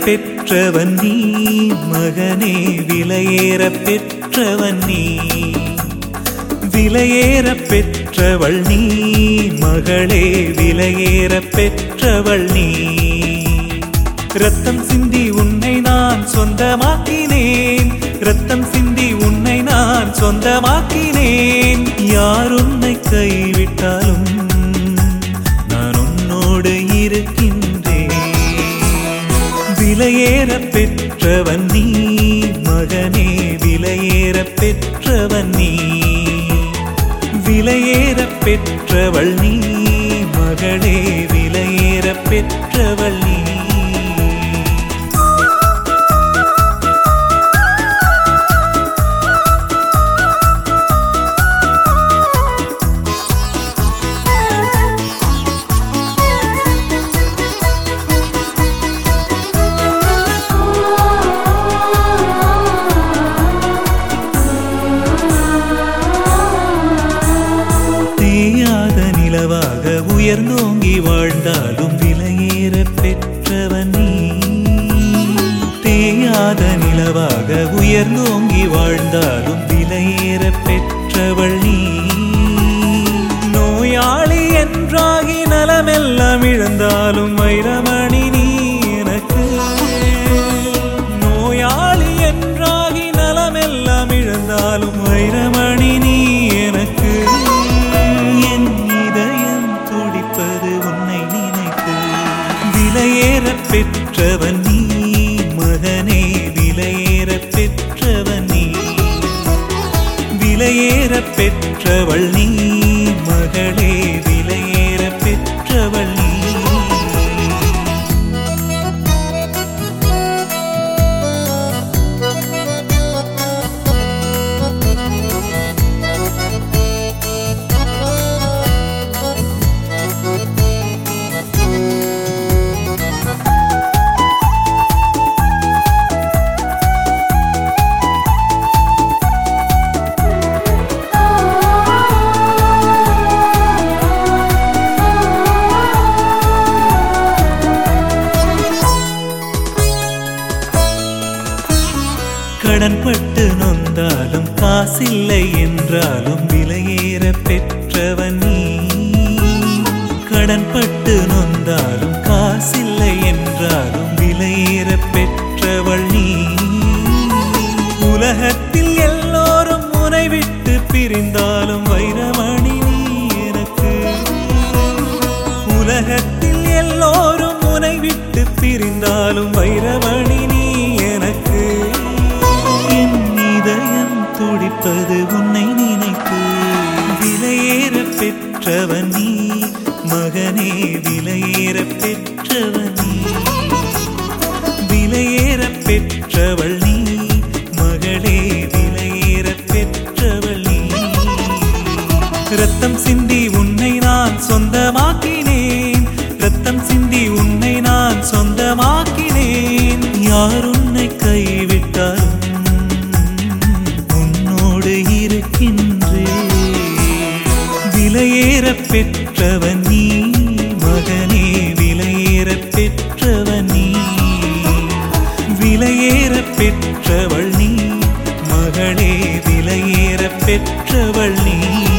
பெற்றவன் நீ மகனே விலையேற பெற்றவன் நீ விலையேற பெற்றவள் நீ மகளே விலையேற பெற்றவள் நீ ரத்தம் சிந்தி உன்னை நான் சொந்தமாக்கினேன் ரத்தம் சிந்தி உன்னை நான் சொந்தமாக்கினேன் யார் உன்னை கைவிட்டாலும் நான் உன்னோடு இருக்கின்றேன் விலையேற பெற்றவன் நீ மகனே விலையேற பெற்றவன் நீ விலையேற பெற்றவள் நீ மகளே விலையேற பெற்றவள் நீ தேயாத நிலவாக உயர்ந்தோங்கி வாழ்ந்தாலும் விலையேற பெற்றவன் நீ தேயாத நிலவாக உயர்ந்தோங்கி வாழ்ந்தாலும் விலையேற பெற்றவள் நீ நோயாளி என்றாகி நலமெல்லாம் இழந்தாலும் வைரமணி நீ எனக்கு நோயாளி என்றாகி நலமெல்லாம் இழந்தாலும் வைரமணி நீ எனக்கு என் இதயம் துடிப்பது உன்னை நினைத்து விலையேற பெற்றவன் நீ மகனே விலையேற பெற்றவன் நீ விலையேற பெற்றவள் நீ மகளே விலையேற பெற்றவள் நீ கடன்பட்டு நொந்தாலும் காசில்லை என்றாலும் விலையேற பெற்றவன் நீ கடன்பட்டு நொந்தாலும் காசில்லை என்றாலும் விலையேற பெற்றவள் நீ உலகத்தில் எல்லோரும் உனை விட்டு பிரிந்தாலும் வைரமணி நீ எனக்கு உலகத்தில் எல்லோரும் உனை விட்டு பிரிந்தாலும் வைரமணி நீ எனக்கு என் இதயம் துடிப்பது உன்னை நினைத்து விலையேற பெற்றவன் நீ மகனே விலையேற பெற்றவன் நீ விலையேற பெற்றவள் நீ மகளே விலையேற பெற்றவள் நீ ரத்தம் சிந்தி உன்னை நான் சொந்தமாக்கினேன் ரத்தம் சிந்தி உன்னை நான் சொந்தமாக்கினேன் யார் உன்னை கைவிட்டாலும் உன்னோடு இருக்கின்றேன் விலையேற பெற்றவன் நீ மகனே விலையேற பெற்றவன் நீ விலையேற பெற்றவள் நீ மகளே விலையேற பெற்றவள் நீ